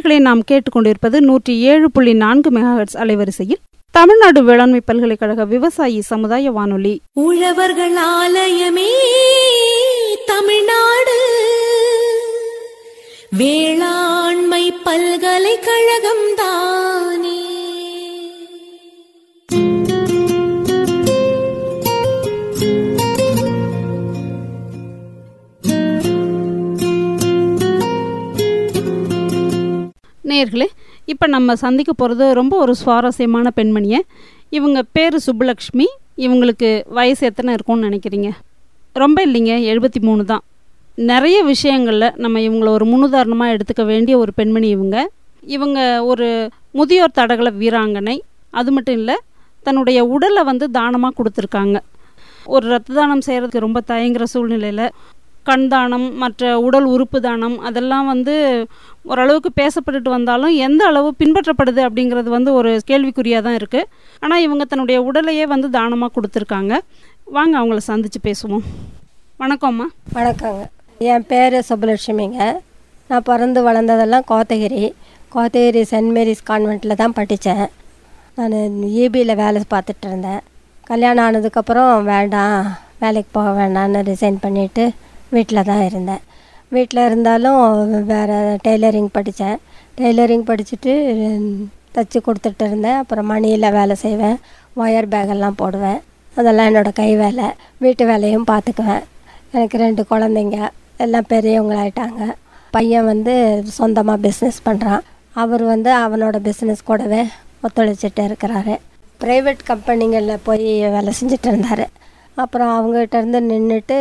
நேர்களை நாம் கேட்டுக்கொண்டிருப்பது நூற்றி ஏழு புள்ளி நான்கு மெகாஹெட்ஸ் அலைவரிசையில் தமிழ்நாடு வேளாண்மை பல்கலைக்கழக விவசாயி சமுதாய வானொலி உழவர்கள் ஆலயமே தமிழ்நாடு வேளாண்மை பல்கலைக்கழகம் தானே நேர்களே இப்போ நம்ம சந்திக்க போகிறது ரொம்ப ஒரு சுவாரஸ்யமான பெண்மணியை இவங்க பேர் சுப்புலக்ஷ்மி இவங்களுக்கு வயசு எத்தனை இருக்கும்னு நினைக்கிறீங்க ரொம்ப இல்லைங்க எழுபத்தி மூணு தான் நிறைய விஷயங்களில் நம்ம இவங்கள ஒரு முன்னுதாரணமாக எடுத்துக்க வேண்டிய ஒரு பெண்மணி இவங்க இவங்க ஒரு முதியோர் தடகள வீராங்கனை அது மட்டும் இல்லை தன்னுடைய உடலை வந்து தானமாக கொடுத்துருக்காங்க ஒரு ரத்த தானம் செய்கிறதுக்கு ரொம்ப தயங்குற சூழ்நிலையில் கண் தானம் மற்ற உடல் உறுப்பு தானம் அதெல்லாம் வந்து ஓரளவுக்கு பேசப்பட்டுட்டு வந்தாலும் எந்த அளவு பின்பற்றப்படுது அப்படிங்கிறது வந்து ஒரு கேள்விக்குறியாக தான் இருக்குது ஆனால் இவங்க தன்னுடைய உடலையே வந்து தானமாக கொடுத்துருக்காங்க வாங்க அவங்கள சந்தித்து பேசுவோம் வணக்கம்மா வணக்கங்க என் பேர் சுப்புலட்சுமிங்க நான் பிறந்து வளர்ந்ததெல்லாம் கோத்தகிரி கோத்தகிரி சென்ட் மேரிஸ் கான்வெண்ட்டில் தான் படித்தேன் நான் ஈபியில் வேலை பார்த்துட்டு இருந்தேன் கல்யாணம் ஆனதுக்கப்புறம் வேண்டாம் வேலைக்கு போக வேண்டாம்னு ரிசைன் பண்ணிவிட்டு வீட்டில் தான் இருந்தேன் வீட்டில் இருந்தாலும் வேறு டெய்லரிங் படித்தேன் டெய்லரிங் படிச்சுட்டு தைச்சி கொடுத்துட்டு இருந்தேன் அப்புறம் மணியில் வேலை செய்வேன் ஒயர் பேக்கெல்லாம் போடுவேன் அதெல்லாம் என்னோடய கை வேலை வீட்டு வேலையும் பார்த்துக்குவேன் எனக்கு ரெண்டு குழந்தைங்க எல்லாம் பெரியவங்களாயிட்டாங்க பையன் வந்து சொந்தமாக பிஸ்னஸ் பண்ணுறான் அவர் வந்து அவனோட பிஸ்னஸ் கூடவே ஒத்துழைச்சிட்டு இருக்கிறாரு ப்ரைவேட் கம்பெனிகளில் போய் வேலை செஞ்சுட்டு இருந்தார் அப்புறம் அவங்ககிட்ட இருந்து நின்றுட்டு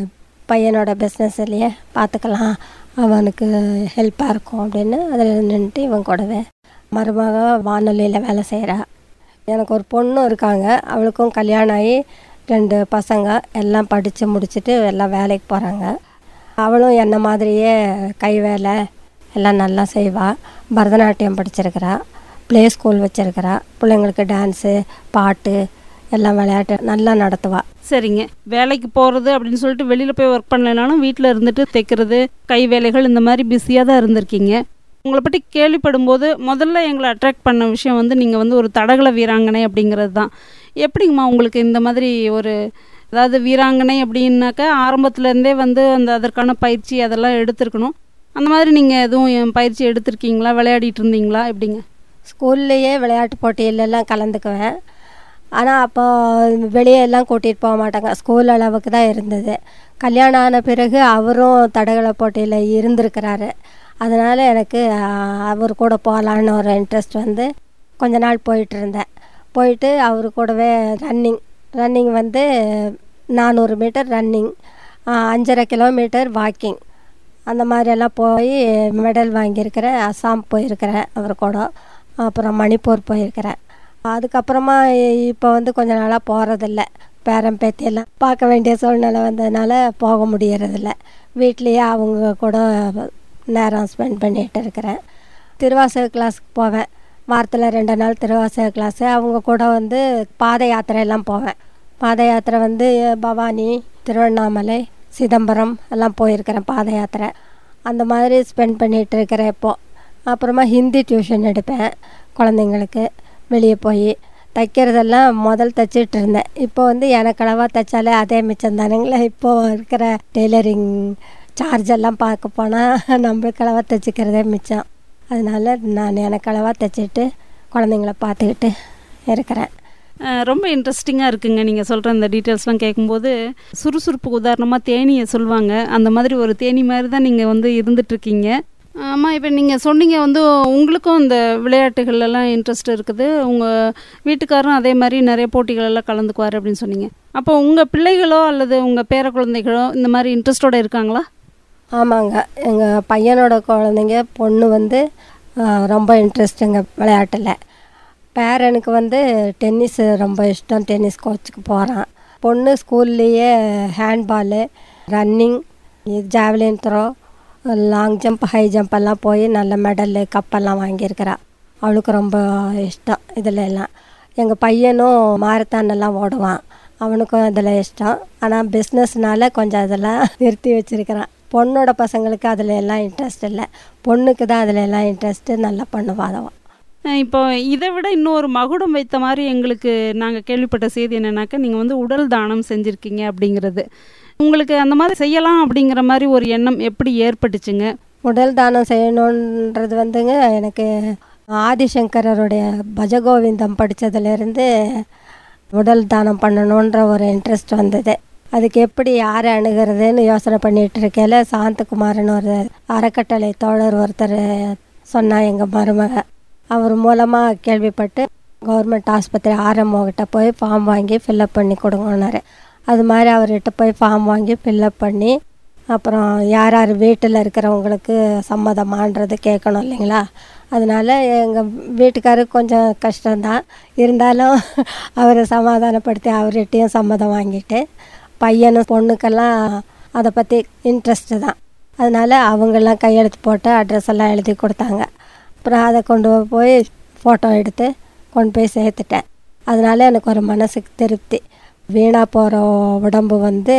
பையனோட பிஸ்னஸ்லையே பார்த்துக்கலாம் அவனுக்கு ஹெல்ப்பாக இருக்கும் அப்படின்னு அதில் நின்றுட்டு இவன் கூடவே மருமக வானொலியில் வேலை செய்கிறா எனக்கு ஒரு பொண்ணும் இருக்காங்க அவளுக்கும் கல்யாணம் ஆகி ரெண்டு பசங்க எல்லாம் படித்து முடிச்சுட்டு எல்லாம் வேலைக்கு போகிறாங்க அவளும் என்ன மாதிரியே கை வேலை எல்லாம் நல்லா செய்வாள் பரதநாட்டியம் படிச்சிருக்கிறா ப்ளே ஸ்கூல் வச்சுருக்கிறா பிள்ளைங்களுக்கு டான்ஸு பாட்டு எல்லாம் விளையாட்டு நல்லா நடத்துவாள் சரிங்க வேலைக்கு போகிறது அப்படின்னு சொல்லிட்டு வெளியில் போய் ஒர்க் பண்ணலைனாலும் வீட்டில் இருந்துட்டு தைக்கிறது கை வேலைகள் இந்த மாதிரி பிஸியாக தான் இருந்திருக்கீங்க உங்களை பற்றி கேள்விப்படும்போது முதல்ல எங்களை அட்ராக்ட் பண்ண விஷயம் வந்து நீங்கள் வந்து ஒரு தடகள வீராங்கனை அப்படிங்கிறது தான் எப்படிங்கம்மா உங்களுக்கு இந்த மாதிரி ஒரு அதாவது வீராங்கனை அப்படின்னாக்கா ஆரம்பத்துலேருந்தே வந்து அந்த அதற்கான பயிற்சி அதெல்லாம் எடுத்திருக்கணும் அந்த மாதிரி நீங்கள் எதுவும் பயிற்சி எடுத்திருக்கீங்களா விளையாடிட்டு இருந்தீங்களா எப்படிங்க ஸ்கூல்லையே விளையாட்டு போட்டியிலெல்லாம் கலந்துக்குவேன் ஆனால் அப்போ வெளியே எல்லாம் கூட்டிகிட்டு போக மாட்டாங்க ஸ்கூல் அளவுக்கு தான் இருந்தது கல்யாணம் ஆன பிறகு அவரும் தடகள போட்டியில் இருந்திருக்கிறாரு அதனால் எனக்கு அவர் கூட போகலான்னு ஒரு இன்ட்ரெஸ்ட் வந்து கொஞ்ச நாள் போயிட்டு இருந்தேன் போயிட்டு அவர் கூடவே ரன்னிங் ரன்னிங் வந்து நானூறு மீட்டர் ரன்னிங் அஞ்சரை கிலோமீட்டர் வாக்கிங் அந்த மாதிரியெல்லாம் போய் மெடல் வாங்கியிருக்கிறேன் அஸ்ஸாம் போயிருக்கிறேன் அவர் கூட அப்புறம் மணிப்பூர் போயிருக்கிறேன் அதுக்கப்புறமா இப்போ வந்து கொஞ்ச நாளாக போகிறதில்ல பேரன் பேத்தியெல்லாம் பார்க்க வேண்டிய சூழ்நிலை வந்ததுனால போக முடியறதில்ல வீட்லேயே அவங்க கூட நேரம் ஸ்பெண்ட் பண்ணிகிட்டு இருக்கிறேன் திருவாசக கிளாஸுக்கு போவேன் வாரத்தில் ரெண்டு நாள் திருவாசக கிளாஸு அவங்க கூட வந்து பாத யாத்திரையெல்லாம் போவேன் பாத யாத்திரை வந்து பவானி திருவண்ணாமலை சிதம்பரம் எல்லாம் போயிருக்கிறேன் பாத யாத்திரை அந்த மாதிரி ஸ்பெண்ட் பண்ணிகிட்டு இருக்கிறேன் இப்போது அப்புறமா ஹிந்தி டியூஷன் எடுப்பேன் குழந்தைங்களுக்கு வெளியே போய் தைக்கிறதெல்லாம் முதல் தைச்சிட்டு இருந்தேன் இப்போ வந்து எனக்களவாக தைச்சாலே அதே மிச்சம் தானுங்களே இப்போது இருக்கிற டெய்லரிங் சார்ஜ் எல்லாம் பார்க்க போனால் நம்மளுக்களவாக தைச்சிக்கிறதே மிச்சம் அதனால நான் எனக்களவாக தைச்சிட்டு குழந்தைங்கள பார்த்துக்கிட்டு இருக்கிறேன் ரொம்ப இன்ட்ரெஸ்டிங்காக இருக்குங்க நீங்கள் சொல்கிற இந்த டீட்டெயில்ஸ்லாம் கேட்கும்போது சுறுசுறுப்பு உதாரணமாக தேனியை சொல்லுவாங்க அந்த மாதிரி ஒரு தேனி மாதிரி தான் நீங்கள் வந்து இருந்துகிட்ருக்கீங்க ஆமாம் இப்போ நீங்கள் சொன்னீங்க வந்து உங்களுக்கும் இந்த விளையாட்டுகள்லாம் இன்ட்ரெஸ்ட் இருக்குது உங்கள் வீட்டுக்காரரும் அதே மாதிரி நிறைய போட்டிகளெல்லாம் கலந்துக்குவார் அப்படின்னு சொன்னீங்க அப்போ உங்கள் பிள்ளைகளோ அல்லது உங்கள் பேர குழந்தைகளோ இந்த மாதிரி இன்ட்ரெஸ்டோடு இருக்காங்களா ஆமாங்க எங்கள் பையனோட குழந்தைங்க பொண்ணு வந்து ரொம்ப இன்ட்ரெஸ்ட்டுங்க விளையாட்டில் பேரனுக்கு வந்து டென்னிஸ் ரொம்ப இஷ்டம் டென்னிஸ் கோச்சுக்கு போகிறான் பொண்ணு ஸ்கூல்லையே handball running javelin throw long jump high jump எல்லாம் போய் நல்ல மெடலு கப்பெல்லாம் வாங்கியிருக்கிறா அவளுக்கு ரொம்ப இஷ்டம் இதில் எல்லாம் எங்கள் பையனும் மாரத்தான் எல்லாம் ஓடுவான் அவனுக்கும் இதில் இஷ்டம் ஆனால் பிஸ்னஸ்னால கொஞ்சம் அதெல்லாம் நிறுத்தி வச்சுருக்கிறான் பொண்ணோட பசங்களுக்கு அதில் எல்லாம் இன்ட்ரெஸ்ட் இல்லை பொண்ணுக்கு தான் அதில் எல்லாம் இன்ட்ரெஸ்ட்டு நல்லா பண்ணுவாதவ அஹ் இப்போ இதை விட இன்னொரு மகுடம் வைத்த மாதிரி எங்களுக்கு நாங்கள் கேள்விப்பட்ட செய்தி என்னன்னாக்கா நீங்கள் வந்து உடல் தானம் செஞ்சுருக்கீங்க அப்படிங்கிறது உங்களுக்கு அந்த மாதிரி செய்யலாம் அப்படிங்கிற மாதிரி ஒரு எண்ணம் எப்படி ஏற்பட்டுச்சுங்க உடல் தானம் செய்யணுன்றது வந்துங்க எனக்கு ஆதிசங்கரருடைய பஜகோவிந்தம் படித்ததுலேருந்து உடல் தானம் பண்ணணுன்ற ஒரு இன்ட்ரெஸ்ட் வந்தது அதுக்கு எப்படி யாரை அணுகிறதுன்னு யோசனை பண்ணிட்டு இருக்கையில சாந்தகுமாரன் ஒரு அறக்கட்டளை தோழர் ஒருத்தர் சொன்னா எங்கள் மருமக அவர் மூலமாக கேள்விப்பட்டு கவர்மெண்ட் ஆஸ்பத்திரி ஆர்எம்ஓ கிட்ட போய் ஃபார்ம் வாங்கி ஃபில்லப் பண்ணி கொடுங்கன்னாரு அது மாதிரி அவர்கிட்ட போய் ஃபார்ம் வாங்கி ஃபில்லப் பண்ணி அப்புறம் யார் யார் வீட்டில் இருக்கிறவங்களுக்கு சம்மதமான்றது கேட்கணும் இல்லைங்களா அதனால எங்கள் வீட்டுக்காரருக்கு கொஞ்சம் கஷ்டம்தான் இருந்தாலும் அவரை சமாதானப்படுத்தி அவர்கிட்டையும் சம்மதம் வாங்கிட்டு பையனும் பொண்ணுக்கெல்லாம் அதை பற்றி இன்ட்ரெஸ்ட்டு தான் அதனால் அவங்கெல்லாம் கையெழுத்து போட்டு அட்ரஸ் எல்லாம் எழுதி கொடுத்தாங்க அப்புறம் அதை கொண்டு போய் ஃபோட்டோ எடுத்து கொண்டு போய் சேர்த்துட்டேன் அதனால எனக்கு ஒரு மனசுக்கு திருப்தி வீணாக போகிற உடம்பு வந்து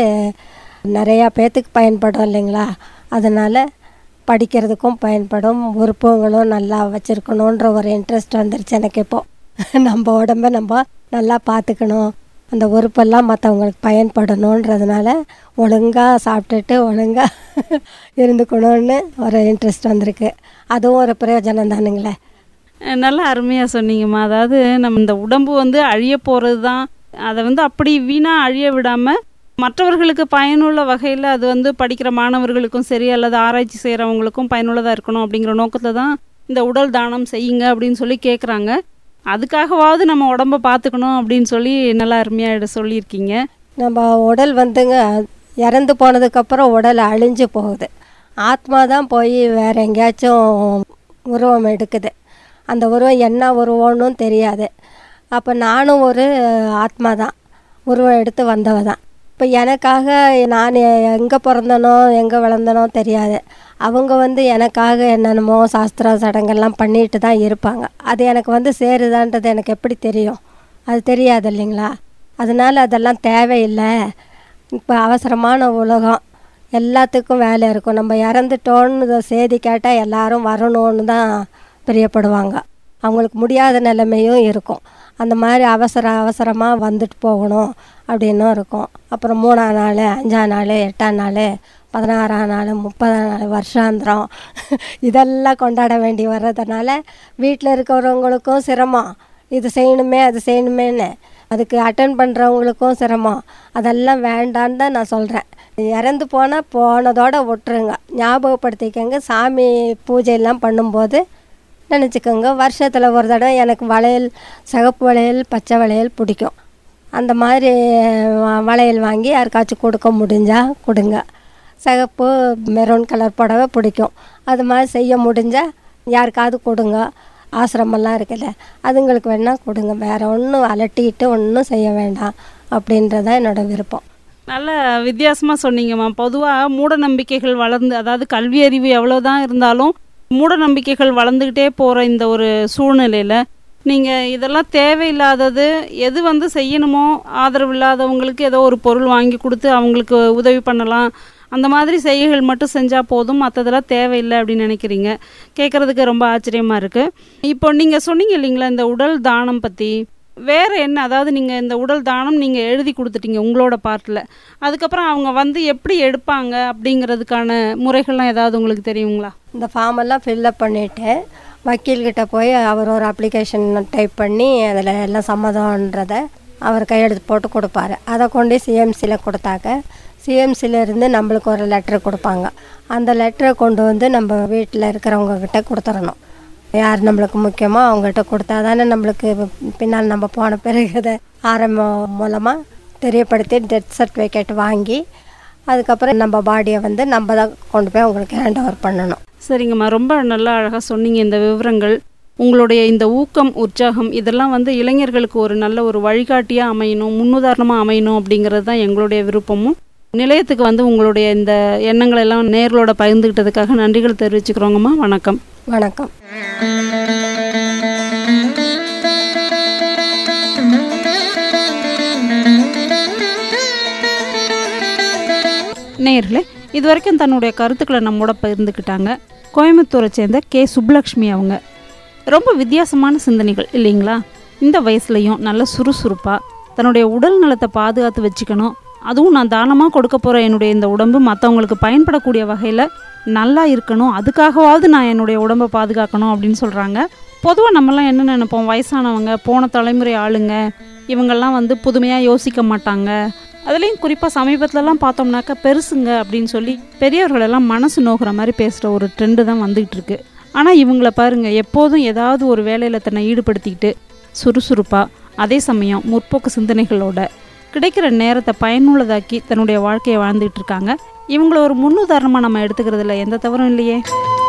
நிறையா பேர்த்துக்கு பயன்படும் இல்லைங்களா அதனால் படிக்கிறதுக்கும் பயன்படும் உறுப்புகளும் நல்லா வச்சுருக்கணுன்ற ஒரு இன்ட்ரெஸ்ட் வந்துருச்சு எனக்கு இப்போது நம்ம உடம்ப நம்ம நல்லா பார்த்துக்கணும் அந்த உறுப்பெல்லாம் மற்றவங்களுக்கு பயன்படணுன்றதுனால ஒழுங்காக சாப்பிட்டுட்டு ஒழுங்காக இருந்துக்கணும்னு ஒரு இன்ட்ரெஸ்ட் வந்திருக்கு அதுவும் ஒரு பிரயோஜனம் தானுங்களே அஹ் நல்லா அருமையாக சொன்னீங்கம்மா அதாவது நம்ம இந்த உடம்பு வந்து அழிய போகிறது தான் அதை வந்து அப்படி வீணாக அழிய விடாமல் மற்றவர்களுக்கு பயனுள்ள வகையில் அது வந்து படிக்கிற மாணவர்களுக்கும் சரி அல்லது ஆராய்ச்சி செய்கிறவங்களுக்கும் பயனுள்ளதாக இருக்கணும் அப்படிங்கிற நோக்கத்தில் தான் இந்த உடல் தானம் செய்யுங்க அப்படின்னு சொல்லி கேட்குறாங்க அதுக்காகவாவது நம்ம உடம்ப பார்த்துக்கணும் அப்படின்னு சொல்லி நல்லா அருமையாக சொல்லியிருக்கீங்க நம்ம உடல் வந்துங்க இறந்து போனதுக்கப்புறம் உடல் அழிஞ்சு போகுது ஆத்மா தான் போய் வேற எங்கேயாச்சும் உருவம் எடுக்குது அந்த உருவம் என்ன உருவம்னு தெரியாது அப்போ நானும் ஒரு ஆத்மா தான் உருவம் எடுத்து வந்தவ தான் இப்போ எனக்காக நான் எங்கே பிறந்தனோ எங்கே வளர்ந்தனோ தெரியாது அவங்க வந்து எனக்காக என்னென்னமோ சாஸ்திர சடங்கெல்லாம் பண்ணிட்டு தான் இருப்பாங்க அது எனக்கு வந்து சேருதான்றது எனக்கு எப்படி தெரியும் அது தெரியாது இல்லைங்களா அதனால அதெல்லாம் தேவையில்லை இப்போ அவசரமான உலகம் எல்லாத்துக்கும் வேலை இருக்கும் நம்ம இறந்துட்டோன்னு இதை செய்தி கேட்டால் எல்லாரும் வரணும்னு தான் பிரியப்படுவாங்க அவங்களுக்கு முடியாத நிலைமையும் இருக்கும் அந்த மாதிரி அவசர அவசரமாக வந்துட்டு போகணும் அப்படின்னும் இருக்கும் அப்புறம் மூணாம் நாள் அஞ்சாம் நாள் எட்டாம் நாள் பதினாறாம் நாள் முப்பதாம் நாள் வருஷாந்திரம் இதெல்லாம் கொண்டாட வேண்டி வர்றதுனால வீட்டில் இருக்கிறவங்களுக்கும் சிரமம் இது செய்யணுமே அது செய்யணுமேன்னு அதுக்கு அட்டன் பண்ணுறவங்களுக்கும் சிரமம் அதெல்லாம் வேண்டான்னு தான் நான் சொல்கிறேன் இறந்து போனால் போனதோட விட்டுருங்க ஞாபகப்படுத்திக்கங்க சாமி பூஜையெல்லாம் பண்ணும்போது நினச்சிக்கோங்க வருஷத்தில் ஒரு தடவை எனக்கு வளையல் சிகப்பு வளையல் பச்சை வளையல் பிடிக்கும் அந்த மாதிரி வ- வளையல் வாங்கி யாருக்காச்சும் கொடுக்க முடிஞ்சால் கொடுங்க சிகப்பு மெரூன் கலர் புடவை பிடிக்கும் அது மாதிரி செய்ய முடிஞ்சால் யாருக்காவது கொடுங்க ஆசிரமெல்லாம் இருக்குல்ல அதுங்களுக்கு வேணால் கொடுங்க வேறு ஒன்றும் அலட்டிட்டு ஒன்றும் செய்ய வேண்டாம் அப்படின்றதான் என்னோட விருப்பம் நல்ல வித்தியாசமாக சொன்னீங்கம்மா பொதுவாக மூட நம்பிக்கைகள் வளர்ந்து அதாவது கல்வி அறிவு எவ்வளோதான் இருந்தாலும் மூட நம்பிக்கைகள் வளர்ந்துக்கிட்டே போகிற இந்த ஒரு சூழ்நிலையில் நீங்கள் இதெல்லாம் தேவையில்லாதது எது வந்து செய்யணுமோ ஆதரவு இல்லாதவங்களுக்கு ஏதோ ஒரு பொருள் வாங்கி கொடுத்து அவங்களுக்கு உதவி பண்ணலாம் அந்த மாதிரி செய்கைகள் மட்டும் செஞ்சால் போதும் மற்றதெல்லாம் தேவையில்லை அப்படின்னு நினைக்கிறீங்க கேட்குறதுக்கு ரொம்ப ஆச்சரியமாக இருக்குது இப்போ நீங்கள் சொன்னீங்க இல்லைங்களா இந்த உடல் தானம் பற்றி வேறு என்ன அதாவது நீங்கள் இந்த உடல் தானம் நீங்கள் எழுதி கொடுத்துட்டீங்க உங்களோட பார்ட்டில் அதுக்கப்புறம் அவங்க வந்து எப்படி எடுப்பாங்க அப்படிங்கிறதுக்கான முறைகள்லாம் ஏதாவது உங்களுக்கு தெரியுங்களா இந்த ஃபார்மெல்லாம் ஃபில்லப் பண்ணிவிட்டு வக்கீல்கிட்ட போய் அவர் ஒரு அப்ளிகேஷன் டைப் பண்ணி அதில் எல்லாம் சம்மதம்ன்றதை அவர் கையெழுத்து போட்டு கொடுப்பாரு அதை கொண்டு சிஎம்சியில் கொடுத்தாக்க சிஎம்சியில் இருந்து நம்மளுக்கு ஒரு லெட்டர் கொடுப்பாங்க அந்த லெட்டரை கொண்டு வந்து நம்ம வீட்டில் இருக்கிறவங்க கிட்ட கொடுத்துடணும் யார் நம்மளுக்கு முக்கியமோ அவங்ககிட்ட கொடுத்தா தானே நம்மளுக்கு பின்னால் நம்ம போன பிறகு அதை ஆரம்பம் மூலமாக தெரியப்படுத்தி டெத் சர்டிஃபிகேட் வாங்கி அதுக்கப்புறம் நம்ம பாடியை வந்து நம்ம தான் கொண்டு போய் அவங்களுக்கு ஹேண்ட் ஓவர் பண்ணணும் சரிங்கம்மா ரொம்ப நல்லா அழகாக சொன்னீங்க இந்த விவரங்கள் உங்களுடைய இந்த ஊக்கம் உற்சாகம் இதெல்லாம் வந்து இளைஞர்களுக்கு ஒரு நல்ல ஒரு வழிகாட்டியாக அமையணும் முன்னுதாரணமாக அமையணும் அப்படிங்கிறது தான் எங்களுடைய விருப்பமும் நிலையத்துக்கு வந்து உங்களுடைய இந்த எண்ணங்கள் எல்லாம் நேர்களோட பகிர்ந்துக்கிட்டதுக்காக நன்றிகள் தெரிவிச்சுக்கிறோங்கம்மா வணக்கம் வணக்கம் நேயர்களே இது வரைக்கும் தன்னுடைய கருத்துக்களை நம்மோட பகிர்ந்துக்கிட்டாங்க கோயம்புத்தூரை சேர்ந்த கே சுப்புலக்ஷ்மி அவங்க ரொம்ப வித்தியாசமான சிந்தனைகள் இல்லைங்களா இந்த வயசுலையும் நல்ல சுறுசுறுப்பாக தன்னுடைய உடல் நலத்தை பாதுகாத்து வச்சுக்கணும் அதுவும் நான் தானமாக கொடுக்க போகிற என்னுடைய இந்த உடம்பு மற்றவங்களுக்கு பயன்படக்கூடிய வகையில் நல்லா இருக்கணும் அதுக்காகவாவது நான் என்னுடைய உடம்பை பாதுகாக்கணும் அப்படின்னு சொல்கிறாங்க பொதுவாக நம்மலாம் என்ன நினைப்போம் வயசானவங்க போன தலைமுறை ஆளுங்க இவங்கெல்லாம் வந்து புதுமையாக யோசிக்க மாட்டாங்க அதுலேயும் குறிப்பாக சமீபத்துலலாம் பார்த்தோம்னாக்கா பெருசுங்க அப்படின்னு சொல்லி பெரியவர்களெல்லாம் மனசு நோகிற மாதிரி பேசுகிற ஒரு ட்ரெண்டு தான் வந்துகிட்டு இருக்கு ஆனால் இவங்கள பாருங்க எப்போதும் ஏதாவது ஒரு வேலையில் தன்னை ஈடுபடுத்திக்கிட்டு சுறுசுறுப்பாக அதே சமயம் முற்போக்கு சிந்தனைகளோட கிடைக்கிற நேரத்தை பயனுள்ளதாக்கி தன்னுடைய வாழ்க்கையை வாழ்ந்துகிட்டு இருக்காங்க இவங்கள ஒரு முன்னுதாரணமாக நம்ம எடுத்துக்கிறதுல எந்த தவறும் இல்லையே